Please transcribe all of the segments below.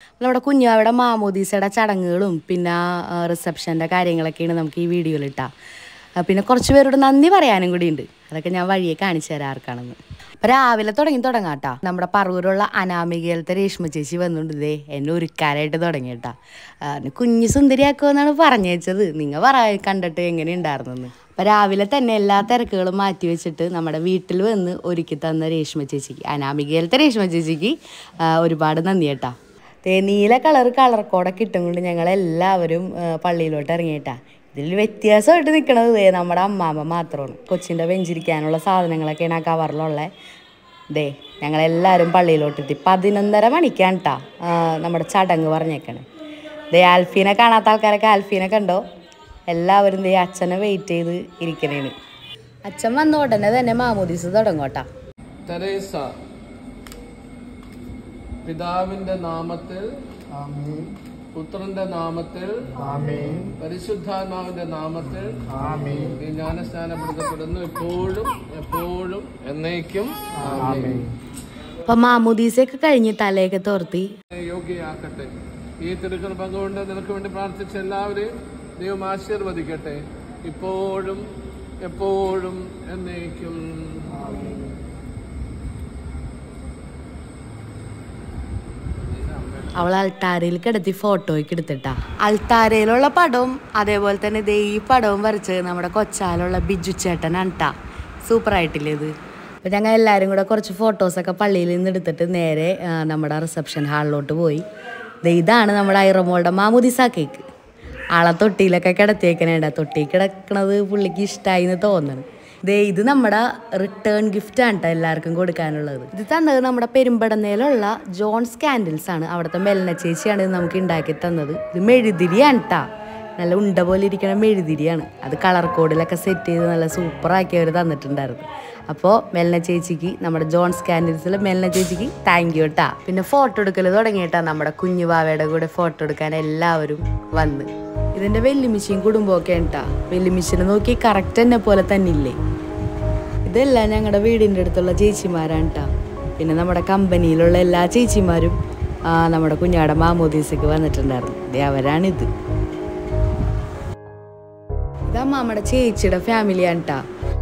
നമ്മുടെ കുഞ്ഞാവിടെ മാമോദീസയുടെ ചടങ്ങുകളും പിന്നെ റിസപ്ഷൻ്റെ കാര്യങ്ങളൊക്കെയാണ് നമുക്ക് ഈ വീഡിയോയിൽ ഇട്ടാ ആ, പിന്നെ കുറച്ച് പേരോട് നന്ദി പറയാനും കൂടി ഉണ്ട് അതൊക്കെ ഞാൻ വഴിയെ കാണിച്ചു തരാം ആർക്കാണെന്ന് അപ്പൊ രാവിലെ തുടങ്ങി തുടങ്ങാട്ടാ നമ്മുടെ പറവൂരുള്ള അനാമികയിലത്തെ രേഷ്മ ചേച്ചി വന്നുകൊണ്ട് ഇതേ എന്നെ ഒരുക്കാനായിട്ട് തുടങ്ങിയിട്ടാ കുഞ്ഞു സുന്ദരിയാക്കുമെന്നാണ് പറഞ്ഞേച്ചത് നിങ്ങൾ പറ കണ്ടിട്ട് എങ്ങനെ ഉണ്ടായിരുന്നെന്ന് അപ്പൊ രാവിലെ തന്നെ എല്ലാ തിരക്കുകളും മാറ്റി വെച്ചിട്ട് നമ്മുടെ വീട്ടിൽ വന്ന് ഒരുക്കി തന്ന രേഷ്മ ചേച്ചിക്ക് അനാമികയിലത്തെ രേഷ്മ ചേച്ചിക്ക് ആ, ഒരുപാട് നന്ദി കേട്ടാ ദേ നീല കളർ കളർ കോഡൊക്കെ ഇട്ടും കൊണ്ട് ഞങ്ങൾ എല്ലാവരും ആ, പള്ളിയിലോട്ട് ഇറങ്ങിയിട്ടാ ഇതിൽ വ്യത്യാസമായിട്ട് നിൽക്കണത് ദേ നമ്മുടെ അമ്മാമ്മ മാത്രമാണ് കൊച്ചിൻ്റെ വെഞ്ചിരിക്കാനുള്ള സാധനങ്ങളൊക്കെയാണ് ആ കവറിലുള്ളത് ദേ ഞങ്ങളെല്ലാവരും പള്ളിയിലോട്ട് എത്തി പതിനൊന്നര മണിക്കാണ് കേട്ടാ നമ്മുടെ ചടങ്ങ് പറഞ്ഞേക്കണേ ദേ ആൽഫീനെ കാണാത്ത ആൾക്കാരൊക്കെ ആൽഫീനെ കണ്ടോ എല്ലാവരും ദേ അച്ഛനെ വെയിറ്റ് ചെയ്ത് ഇരിക്കണേണ് അച്ഛൻ വന്ന ഉടനെ തന്നെ മാമോദീസ് തുടങ്ങോട്ടാ തെരേസ പിതാവിന്റെ നാമത്തിൽ ആമേൻ പുത്രന്റെ നാമത്തിൽ ആമേൻ പരിശുദ്ധാത്മാവിന്റെ നാമത്തിൽ ആമേൻ ഈ ജ്ഞാനസ്നാനപ്പെടുത്തപ്പെടുന്നു എപ്പോഴും എപ്പോഴും എന്നേക്കും ആമേൻ അപ്പൊ മാമോദീസയൊക്കെ കഴിഞ്ഞ് തലയൊക്കെ തോർത്തി യോഗ്യയാക്കട്ടെ ഈ തിരുക്കൽ പങ്കുകൊണ്ട് നിനക്ക് വേണ്ടി പ്രാർത്ഥിച്ച എല്ലാവരെയും ദൈവം ആശീർവദിക്കട്ടെ ഇപ്പോഴും എപ്പോഴും എന്നേക്കും അവൾ അൾത്താരയിൽ കിടത്തി ഫോട്ടോയ്ക്ക് എടുത്തിട്ടാ അൾത്താരയിലുള്ള പടവും അതേപോലെ തന്നെ ദേ ഈ പടവും വരച്ചത് നമ്മുടെ കൊച്ചാലുള്ള ബിജു ചേട്ടനാണ് ട്ടാ സൂപ്പർ ആയിട്ടില്ലേ ഇത് അപ്പം ഞങ്ങൾ എല്ലാവരും കൂടെ കുറച്ച് ഫോട്ടോസൊക്കെ പള്ളിയിൽ നിന്ന് എടുത്തിട്ട് നേരെ ആ, നമ്മുടെ റിസപ്ഷൻ ഹാളിലോട്ട് പോയി ദേ ഇതാണ് നമ്മുടെ ഐറമോളുടെ മാമുദിസ കേക്ക് ആളെ തൊട്ടിയിലൊക്കെ കിടത്തിയേക്കണേണ്ട തൊട്ടി കിടക്കണത് പുള്ളിക്ക് ഇഷ്ടമായി എന്ന് തോന്നണം ദേ ഇത് നമ്മുടെ റിട്ടേൺ ഗിഫ്റ്റ് ആണ് കേട്ടോ എല്ലാവർക്കും കൊടുക്കാനുള്ളത് ഇത് തന്നത് നമ്മുടെ പെരുമ്പടന്നയിലുള്ള ജോൺസ് കാൻഡിൽസ് ആണ് അവിടുത്തെ മെല്ലന ചേച്ചിയാണ് ഇത് നമുക്ക് ഉണ്ടാക്കി തന്നത് ഇത് മെഴുതിരിയാണ് കേട്ടാ നല്ല ഉണ്ട പോലെ ഇരിക്കണ മെഴുതിരിയാണ് അത് കളർ കോഡിലൊക്കെ സെറ്റ് ചെയ്ത് നല്ല സൂപ്പറാക്കി അവർ തന്നിട്ടുണ്ടായിരുന്നു അപ്പോൾ മെല്ലന ചേച്ചിക്ക് നമ്മുടെ ജോൺസ് കാൻഡിൽസിൽ മെല്ലന ചേച്ചിക്ക് താങ്ക് യു കേട്ടാ പിന്നെ ഫോട്ടോ എടുക്കൽ തുടങ്ങിയിട്ടാ നമ്മുടെ കുഞ്ഞുവാവയുടെ കൂടെ ഫോട്ടോ എടുക്കാൻ എല്ലാവരും വന്ന് ഇതിന്റെ വെല്ലുമിച്ചിയും കുടുംബമൊക്കെ ഉണ്ടാ വെല്ലുമിച്ചിനെ നോക്കി കറക്റ്റ് എന്നെ പോലെ തന്നെ ഇല്ലേ ഇതെല്ലാം ഞങ്ങളുടെ വീടിൻ്റെ അടുത്തുള്ള ചേച്ചിമാരാണ് ട്ടാ പിന്നെ നമ്മുടെ കമ്പനിയിലുള്ള എല്ലാ ചേച്ചിമാരും ആ, നമ്മുടെ കുഞ്ഞാടെ മാമോദീസക്ക് വന്നിട്ടുണ്ടായിരുന്നു ദേ അവരാണിത് ഇത് അമ്മാമ്മയുടെ ചേച്ചിയുടെ ഫാമിലിയാണ് ട്ടാ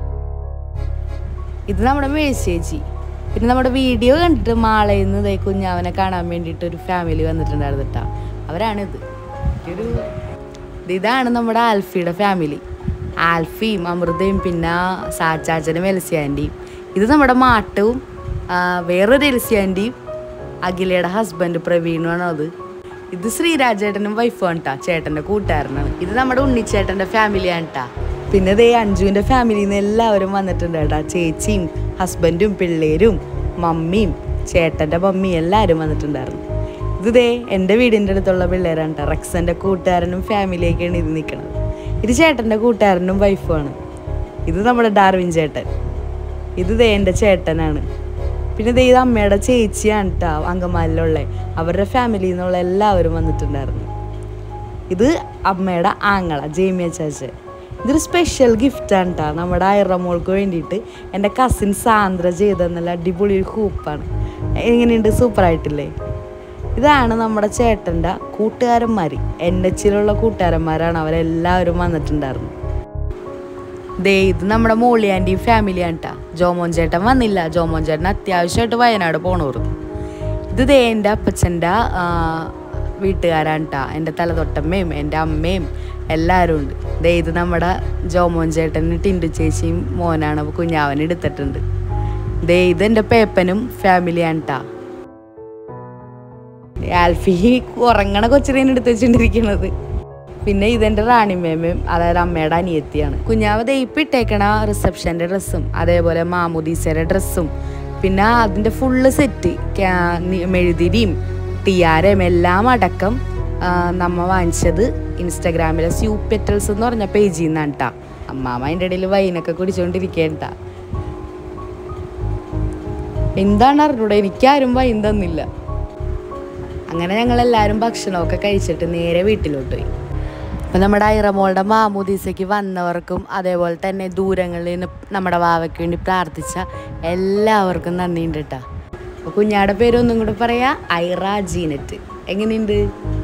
ഇത് നമ്മുടെ മേഴ്സി ചേച്ചി പിന്നെ നമ്മുടെ വീഡിയോ കണ്ടിട്ട് മാളയിൽ നിന്ന് ദേ കുഞ്ഞാവനെ കാണാൻ വേണ്ടിയിട്ട് ഒരു ഫാമിലി വന്നിട്ടുണ്ടായിരുന്നു കേട്ടോ അവരാണിത് ഒരു ഇത് ഇതാണ് നമ്മുടെ ആൽഫിയുടെ ഫാമിലി ആൽഫിയും അമൃതയും പിന്നെ സാച്ചാച്ചനും എൽസിയാൻ്റെയും ഇത് നമ്മുടെ മാട്ടവും ആ, വേറൊരു എൽസിയാൻ്റെയും അഖിലയുടെ ഹസ്ബൻഡ് പ്രവീണുമാണ് അത് ഇത് ശ്രീരാജേട്ടനും വൈഫാണ് ട്ടാ ചേട്ടൻ്റെ കൂട്ടുകാരനാണ് ഇത് നമ്മുടെ ഉണ്ണിച്ചേട്ടൻ്റെ ഫാമിലിയാണ് ട്ടാ പിന്നെ ദേ അഞ്ജുവിൻ്റെ ഫാമിലിയിൽ നിന്ന് എല്ലാവരും വന്നിട്ടുണ്ട് കേട്ടാ ചേച്ചിയും ഹസ്ബൻഡും പിള്ളേരും മമ്മിയും ചേട്ടൻ്റെ മമ്മിയും എല്ലാവരും വന്നിട്ടുണ്ടായിരുന്നു ഇത് ദേ എൻ്റെ വീടിൻ്റെ അടുത്തുള്ള പിള്ളേരാണ് കേട്ടോ റക്സൻ്റെ കൂട്ടുകാരനും ഫാമിലിയൊക്കെയാണ് ഇത് നിൽക്കുന്നത് ഇത് ചേട്ടൻ്റെ കൂട്ടുകാരനും വൈഫുമാണ് ഇത് നമ്മുടെ ഡാർവിൻ ചേട്ടൻ ഇത് ദേ എൻ്റെ ചേട്ടനാണ് പിന്നെ ദേ ഇത് അമ്മയുടെ ചേച്ചിയാണ് കേട്ടോ അങ്കമാലിലുള്ള അവരുടെ ഫാമിലിയിൽ നിന്നുള്ള എല്ലാവരും വന്നിട്ടുണ്ടായിരുന്നു ഇത് അമ്മയുടെ ആങ്ങള ജേമിയ ചാച്ചൻ ഇതൊരു സ്പെഷ്യൽ ഗിഫ്റ്റാണ് കേട്ടോ നമ്മുടെ ഐറമോൾക്ക് വേണ്ടിയിട്ട് എൻ്റെ കസിൻ സാന്ദ്ര ചെയ്ത നല്ല അടിപൊളി ഒരു ഹൂപ്പാണ് എങ്ങനെയുണ്ട് സൂപ്പറായിട്ടില്ലേ ഇതാണ് നമ്മുടെ ചേട്ടൻ്റെ കൂട്ടുകാരന്മാർ എൻ എച്ചിലുള്ള കൂട്ടുകാരന്മാരാണ് അവരെല്ലാവരും വന്നിട്ടുണ്ടായിരുന്നു ദേ ഇത് നമ്മുടെ മോളി ആൻറ്റിയും ഫാമിലിയാണ് കേട്ടാ ജോമോൻ ചേട്ടൻ വന്നില്ല ജോമോൻ ചേട്ടൻ അത്യാവശ്യമായിട്ട് വയനാട് പോണോർന്നു ഇത് ദേ എൻ്റെ അപ്പച്ചൻ്റെ വീട്ടുകാരാണ് കേട്ടാ എൻ്റെ തലതൊട്ടമ്മയും എൻ്റെ അമ്മയും എല്ലാവരും ഉണ്ട് ദേ ഇത് നമ്മുടെ ജോമോൻ ചേട്ടന് ടിൻഡു ചേച്ചിയും മോനാണ് കുഞ്ഞാവൻ എടുത്തിട്ടുണ്ട് ദേ ഇത് എൻ്റെ പേപ്പനും ഫാമിലിയാണ് കേട്ടാ ആൽഫി ഉറങ്ങണ കൊച്ചിനെയാണ് എടുത്ത് വെച്ചിട്ടിരിക്കുന്നത് പിന്നെ ഇതെന്റെ റാണിമേമയും അതായത് അമ്മയുടെ അനിയത്തിയാണ് കുഞ്ഞാവ് ദയിപ്പിട്ടേക്കണ റിസപ്ഷന്റെ ഡ്രസ്സും അതേപോലെ മാമുദീസയുടെ ഡ്രസ്സും പിന്നെ അതിന്റെ ഫുള്ള് സെറ്റ് മെഴുതിരിയും ടിയാരയും എല്ലാം അടക്കം ആ, നമ്മ വാങ്ങിച്ചത് ഇൻസ്റ്റാഗ്രാമിലെ സ്യൂ പെറ്റൽസ് എന്ന് പറഞ്ഞ പേജിൽ നിന്നാണ് കേട്ടാ അമ്മാമ അതിൻ്റെ ഇടയിൽ വൈനൊക്കെ കുടിച്ചോണ്ടിരിക്കേണ്ട എന്താണ് അറിഞ്ഞൂടെ എനിക്കാരും വൈൻ തന്നില്ല അങ്ങനെ ഞങ്ങൾ എല്ലാവരും ഭക്ഷണമൊക്കെ കഴിച്ചിട്ട് നേരെ വീട്ടിലോട്ട് പോയി അപ്പം നമ്മുടെ ഐറമോളുടെ മാമൂദീസയ്ക്ക് വന്നവർക്കും അതേപോലെ തന്നെ ദൂരങ്ങളിൽ നിന്ന് നമ്മുടെ വാവയ്ക്ക് വേണ്ടി പ്രാർത്ഥിച്ച എല്ലാവർക്കും നന്ദിയുണ്ട് കേട്ടോ അപ്പോൾ കുഞ്ഞാടെ പേര് ഒന്നും കൂടെ പറയാ ഐറ ജീനറ്റ് എങ്ങനെയുണ്ട്